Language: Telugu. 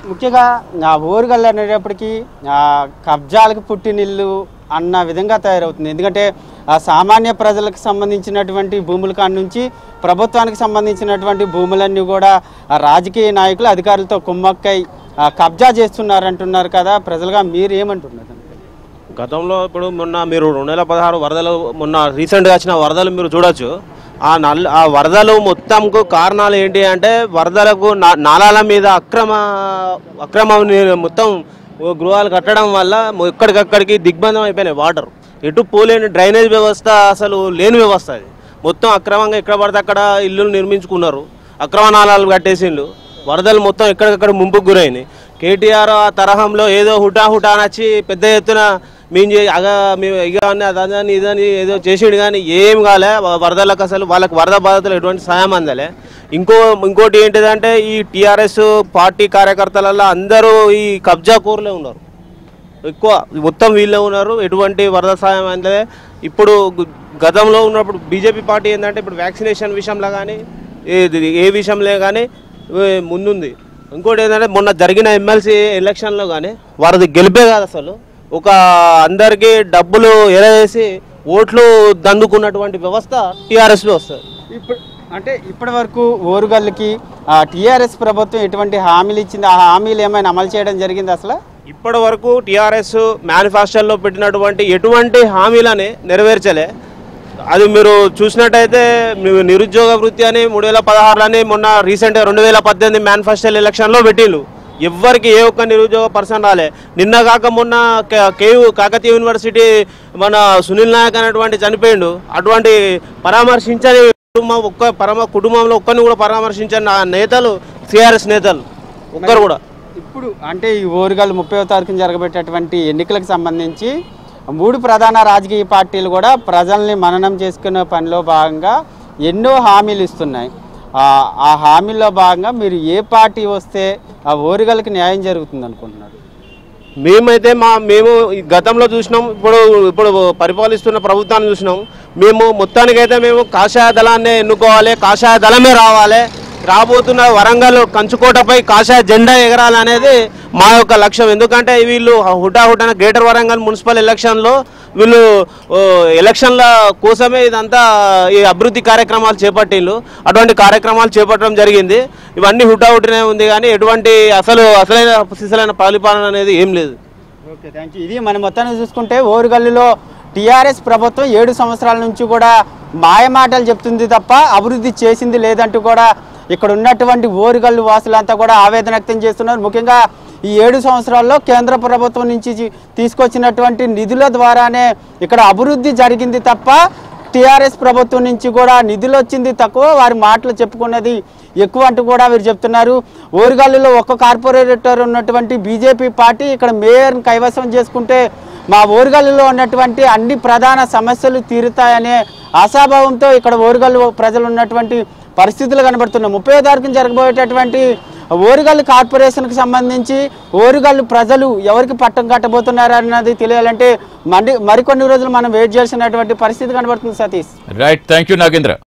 ముఖ్యంగా ఆ ఓరుగల్లు అనేటప్పటికీ ఆ కబ్జాలకు పుట్టినిల్లు అన్న విధంగా తయారవుతుంది ఎందుకంటే ఆ సామాన్య ప్రజలకు సంబంధించినటువంటి భూముల కాడ నుంచి ప్రభుత్వానికి సంబంధించినటువంటి భూములన్నీ కూడా ఆ రాజకీయ నాయకులు అధికారులతో కుమ్మక్కై ఆ, కబ్జా చేస్తున్నారంటున్నారు కదా ప్రజలుగా మీరు ఏమంటున్నారు గతంలో ఇప్పుడు మొన్న మీరు రెండు వేల పదహారు వరదలు మొన్న రీసెంట్గా వచ్చిన వరదలు మీరు చూడొచ్చు ఆ నల్ ఆ వరదలు మొత్తంకు కారణాలు ఏంటి అంటే వరదలకు నా- నాలాల మీద అక్రమ అక్రమ ని- మొత్తం ఓ గృహాలు కట్టడం వల్ల మొ- ఎక్కడికక్కడికి దిగ్బంధం అయిపోయినాయి వాటర్ ఎటు పోలేని డ్రైనేజ్ వ్యవస్థ అసలు లేని వ్యవస్థ అది మొత్తం అక్రమంగా ఎక్కడ పడితే అక్కడ ఇల్లులు నిర్మించుకున్నారు అక్రమ నాలాలు కట్టేసిండ్రు వరదలు మొత్తం ఎక్కడికక్కడ ముంపుకు గురైనాయి కేటీఆర్ ఆ తరహంలో ఏదో హుటా హుటా నచ్చి పెద్ద ఎత్తున మేము చే అగా మేము ఇక అని అదని ఇదని ఏదో చేసిండు కానీ ఏం కాలే వ- వరదలకు అసలు వాళ్ళకి వరద బాధితులు ఎటువంటి సాయం అందలే ఇంకో ఇంకోటి ఏంటిదంటే ఈ టీఆర్ఎస్ పార్టీ కార్యకర్తలలో అందరూ ఈ కబ్జా కూరలే ఉన్నారు ఎక్కువ మొత్తం వీళ్ళే ఉన్నారు ఎటువంటి వరద సాయం అందలే ఇప్పుడు గు- గతంలో ఉన్నప్పుడు బీజేపీ పార్టీ ఏంటంటే ఇప్పుడు వ్యాక్సినేషన్ విషయంలో కానీ ఏ- ఏ విషయంలో కానీ ఏ ముందుంది ఇంకోటి ఏంటంటే మొన్న జరిగిన ఎమ్మెల్సీ ఎలక్షన్లో కానీ వారిది గెలిపే కాదు అసలు ఒక అందరికీ డబ్బులు ఎరవేసి ఓట్లు దందుకున్నటువంటి వ్యవస్థ టీఆర్ఎస్లో వస్తుంది ఇప్పుడు అంటే ఇప్పటి వరకు ఓరుగల్లుకి టీఆర్ఎస్ ప్రభుత్వం ఎటువంటి హామీలు ఇచ్చింది ఆ హామీలు ఏమైనా అమలు చేయడం జరిగింది అసలు ఇప్పటి వరకు టీఆర్ఎస్ మేనిఫెస్టోలో పెట్టినటువంటి ఎటువంటి హామీలని నెరవేర్చలే అది మీరు చూసినట్టయితే మీ- నిరుద్యోగ వృత్తి అని మూడు వేల పదహారులని మొన్న రీసెంట్గా రెండు వేల పద్దెనిమిది మేనిఫెస్టో ఎలక్షన్లో పెట్టిండు ఎవ్వరికి ఏ ఒక్క నిరుద్యోగ పర్సన్ రాలే నిన్న కాక మొన్న కే- కేయు కాకతీయ యూనివర్సిటీ మన సునీల్ నాయక్ అనేటువంటి చనిపోయిండు అటువంటి పరామర్శించని కుటుంబం ఒక్క పరమ కుటుంబంలో ఒక్కరిని కూడా పరామర్శించని ఆ నేతలు సిఆర్ఎస్ నేతలు ఒక్కరు కూడా ఇప్పుడు అంటే ఈ ఓరుగల్లు ముప్పై తారీఖున జరగబెట్టేటువంటి ఎన్నికలకు సంబంధించి మూడు ప్రధాన రాజకీయ పార్టీలు కూడా ప్రజల్ని మననం చేసుకునే పనిలో భాగంగా ఎన్నో హామీలు ఇస్తున్నాయి ఆ- ఆ హామీల్లో భాగంగా మీరు ఏ పార్టీ వస్తే ఆ ఓరుగల్కి న్యాయం జరుగుతుంది అనుకుంటున్నారు మేమైతే మా మేము ఈ గతంలో చూసినాం ఇప్పుడు ఇప్పుడు పరిపాలిస్తున్న ప్రభుత్వాన్ని చూసినాం మేము మొత్తానికైతే మేము కాషాయ దళాన్ని ఎన్నుకోవాలి కాషాయ దళమే రావాలి రాబోతున్న వరంగల్ కంచుకోటపై కాషాయ జెండా ఎగరాలనేది మా యొక్క లక్ష్యం ఎందుకంటే వీళ్ళు హుటాహుటాన గ్రేటర్ వరంగల్ మున్సిపల్ ఎలక్షన్లో వీళ్ళు ఓ, ఎలక్షన్ల కోసమే ఇదంతా ఈ అభివృద్ధి కార్యక్రమాలు చేపట్టిండ్రు అటువంటి కార్యక్రమాలు చేపట్టడం జరిగింది ఇవన్నీ హుటాహుటినే ఉంది కానీ ఎటువంటి అసలు అసలైన సిసలైన పరిపాలన అనేది ఏం లేదు ఓకే థ్యాంక్ యూ ఇది మనం మొత్తాన్ని చూసుకుంటే ఓరుగల్లులో టీఆర్ఎస్ ప్రభుత్వం ఏడు సంవత్సరాల నుంచి కూడా మాయమాటలు చెప్తుంది తప్ప అభివృద్ధి చేసింది లేదంటూ కూడా ఇక్కడ ఉన్నటువంటి ఓరుగల్లు వాసులంతా కూడా ఆవేదన వ్యక్తం చేస్తున్నారు ముఖ్యంగా ఈ ఏడు సంవత్సరాల్లో కేంద్ర ప్రభుత్వం నుంచి జీ- తీసుకొచ్చినటువంటి నిధుల ద్వారానే ఇక్కడ అభివృద్ధి జరిగింది తప్ప టీఆర్ఎస్ ప్రభుత్వం నుంచి కూడా నిధులు వచ్చింది తక్కువ వారి మాటలు చెప్పుకున్నది ఎక్కువ అంటూ కూడా వీరు చెప్తున్నారు ఓరుగల్లులో ఒక్క కార్పొరేటర్ ఉన్నటువంటి బీజేపీ పార్టీ ఇక్కడ మేయర్ని కైవసం చేసుకుంటే మా ఓరుగల్లులో ఉన్నటువంటి అన్ని ప్రధాన సమస్యలు తీరుతాయనే ఆశాభావంతో ఇక్కడ ఓరుగల్లు ప్రజలు ఉన్నటువంటి పరిస్థితులు కనబడుతున్నాయి ముప్పై తారీఖున జరగబోయేటటువంటి ఓరుగల్లు కార్పొరేషన్కి సంబంధించి ఓరుగల్లు ప్రజలు ఎవరికి పట్టం కట్టబోతున్నారు అన్నది తెలియాలంటే మండి మరికొన్ని రోజులు మనం వెయిట్ చేయాల్సినటువంటి పరిస్థితి కనబడుతుంది Satish right thank you Nagendra